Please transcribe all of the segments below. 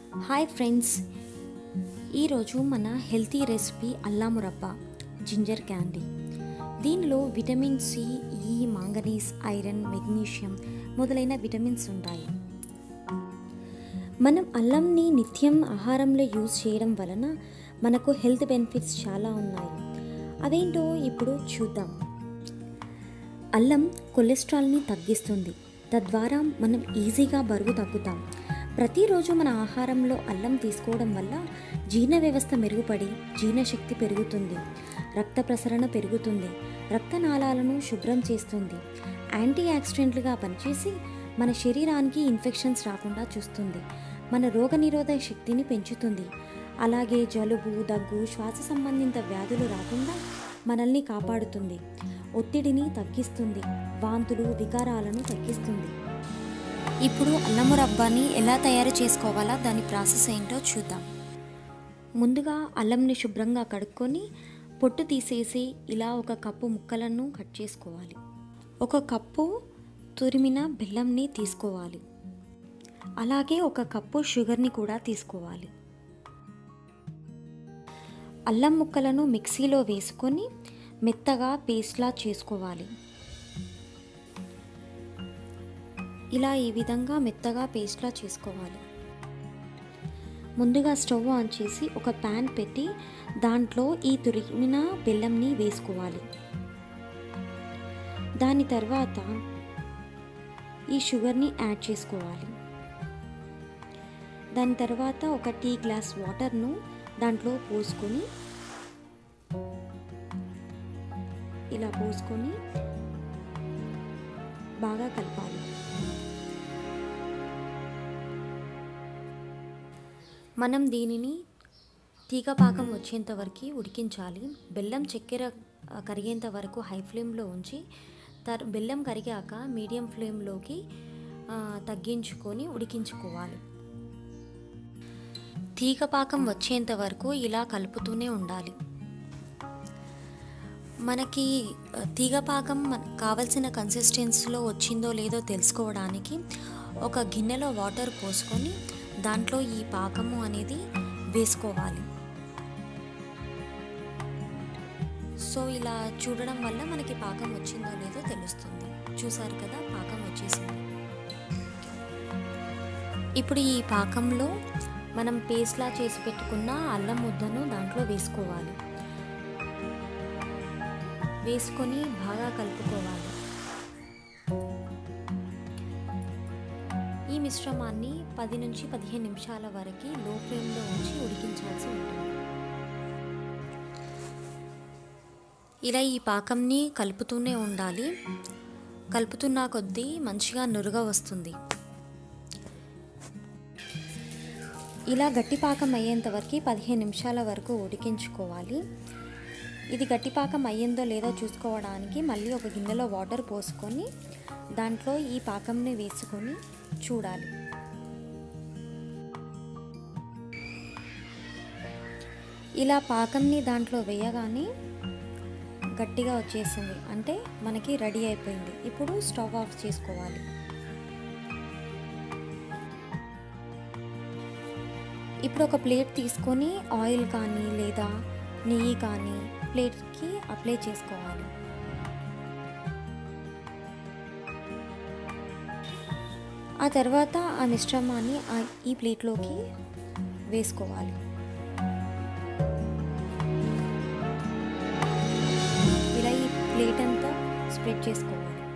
hi friends ఈరోజు మన healthy recipe అల్లా మురబ్బా జింజర్ క్యాండీ దీనిలో విటమిన్ సి ఈ మాంగనీస్ ఐరన్ మెగ్నీషియం మొదలైన విటమిన్స్ ఉంటాయి మనం అల్లంని నిత్యం ఆహారంలో యూజ్ చేయడం వలన మనకు హెల్త్ బెనిఫిట్స్ చాలా ఉన్నాయి అవేంటో ఇప్పుడు చూద్దాం అల్లం కొలెస్ట్రాల్ని తగ్గిస్తుంది తద్వారా మనం ఈజీగా బరువు తగ్గుతాం ప్రతిరోజు మన ఆహారంలో అల్లం తీసుకోవడం వల్ల జీర్ణ వ్యవస్థ మెరుగుపడి జీర్ణశక్తి పెరుగుతుంది రక్త ప్రసరణ పెరుగుతుంది రక్తనాళాలను శుభ్రం చేస్తుంది యాంటీ యాక్సిడెంట్లుగా పనిచేసి మన శరీరానికి ఇన్ఫెక్షన్స్ రాకుండా చూస్తుంది మన రోగనిరోధక శక్తిని పెంచుతుంది అలాగే జలుబు దగ్గు శ్వాస సంబంధిత వ్యాధులు రాకుండా మనల్ని కాపాడుతుంది ఒత్తిడిని తగ్గిస్తుంది వాంతులు వికారాలను తగ్గిస్తుంది ఇప్పుడు అల్లము రబ్బాని ఎలా తయారు చేసుకోవాలా దాని ప్రాసెస్ ఏంటో చూద్దాం ముందుగా అల్లంని శుభ్రంగా కడుక్కొని పొట్టు తీసేసి ఇలా ఒక కప్పు ముక్కలను కట్ చేసుకోవాలి ఒక కప్పు తురిమిన బెల్లంని తీసుకోవాలి అలాగే ఒక కప్పు షుగర్ని కూడా తీసుకోవాలి అల్లం ముక్కలను మిక్సీలో వేసుకొని మెత్తగా పేస్ట్లా చేసుకోవాలి ఇలా ఈ విధంగా మెత్తగా పేస్ట్లా చేసుకోవాలి ముందుగా స్టవ్ ఆన్ చేసి ఒక ప్యాన్ పెట్టి దాంట్లో ఈ తురిమిన బెల్లంని వేసుకోవాలి దాని తర్వాత ఈ షుగర్ని యాడ్ చేసుకోవాలి దాని తర్వాత ఒక టీ గ్లాస్ వాటర్ను దాంట్లో పోసుకొని ఇలా పోసుకొని బాగా కలపాలి మనం దీనిని తీగ పాకం వచ్చేంత వరకు ఉడికించాలి బెల్లం చక్కెర ఆ, కరిగేంత వరకు హై ఫ్లేమ్లో ఉంచి తర్ బెల్లం కరిగాక మీడియం ఫ్లేమ్లోకి ఆ, తగ్గించుకొని ఉడికించుకోవాలి తీగ పాకం వచ్చేంత వరకు ఇలా కలుపుతూనే ఉండాలి మనకి ఆ, తీగ పాకం మన- కావలసిన కన్సిస్టెన్సీలో వచ్చిందో లేదో తెలుసుకోవడానికి ఒక గిన్నెలో వాటర్ పోసుకొని దాంట్లో ఈ పాకము అనేది వేసుకోవాలి సో ఇలా చూడడం వల్ల మనకి పాకం వచ్చిందో లేదో తెలుస్తుంది చూసారు కదా పాకం వచ్చేసింది ఇప్పుడు ఈ పాకంలో మనం పేస్ట్లా చేసి పెట్టుకున్న అల్లం ముద్దను దాంట్లో వేసుకోవాలి వేసుకొని బాగా కలుపుకోవాలి ఈ మిశ్రమాన్ని పది నుంచి పదిహేను నిమిషాల వరకు లో ఫ్లేమ్లో ఉంచి ఉడికించాల్సి ఉంటుంది ఇలా ఈ పాకంని కలుపుతూనే ఉండాలి కలుపుతున్న కొద్దీ మంచిగా నురుగ వస్తుంది ఇలా గట్టి పాకం అయ్యేంత వరకు పదిహేను నిమిషాల వరకు ఉడికించుకోవాలి ఇది గట్టి పాకం అయ్యిందో లేదో చూసుకోవడానికి మళ్ళీ ఒక గిన్నెలో వాటర్ పోసుకొని దాంట్లో ఈ పాకంని వేసుకొని చూడాలి ఇలా పాకంని దాంట్లో వేయగానే గట్టిగా వచ్చేసింది అంటే మనకి రెడీ అయిపోయింది ఇప్పుడు స్టవ్ ఆఫ్ చేసుకోవాలి ఇప్పుడు ఒక ప్లేట్ తీసుకొని ఆయిల్ కానీ లేదా నెయ్యి కానీ ప్లేట్కి అప్లై చేసుకోవాలి ఆ తర్వాత ఆ మిశ్రమాన్ని ఆ- ఈ ప్లేట్లోకి వేసుకోవాలి ఇలా ఈ ప్లేట్ అంతా స్ప్రెడ్ చేసుకోవాలి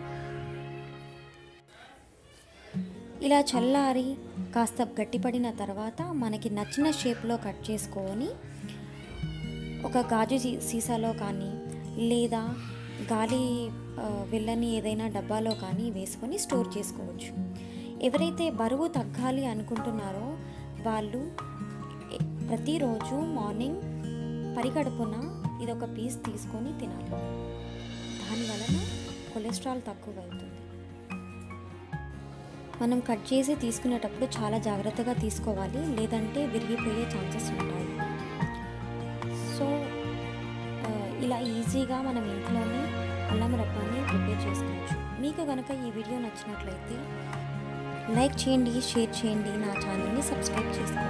ఇలా చల్లారి కాస్త గట్టిపడిన తర్వాత మనకి నచ్చిన షేప్లో కట్ చేసుకొని ఒక గాజు సీ- సీసాలో కానీ లేదా గాలి ఆ, వెళ్ళని ఏదైనా డబ్బాలో కానీ వేసుకొని స్టోర్ చేసుకోవచ్చు ఎవరైతే బరువు తగ్గాలి అనుకుంటున్నారో వాళ్ళు ఎ- ప్రతిరోజు మార్నింగ్ పరిగడుపున ఇదొక పీస్ తీసుకొని తినాలి దాని వలన కొలెస్ట్రాల్ తక్కువ అవుతుంది మనం కట్ చేసి తీసుకునేటప్పుడు చాలా జాగ్రత్తగా తీసుకోవాలి లేదంటే విరిగిపోయే ఛాన్సెస్ ఉంటాయి సో ఆ, ఇలా ఈజీగా మనం ఇంట్లోనే అల్లం రబ్బాని ప్రిపేర్ చేసుకోవచ్చు మీకు కనుక ఈ వీడియో నచ్చినట్లయితే లైక్ చేయండి షేర్ చేయండి నా ఛానల్ని సబ్స్క్రైబ్ చేసుకోండి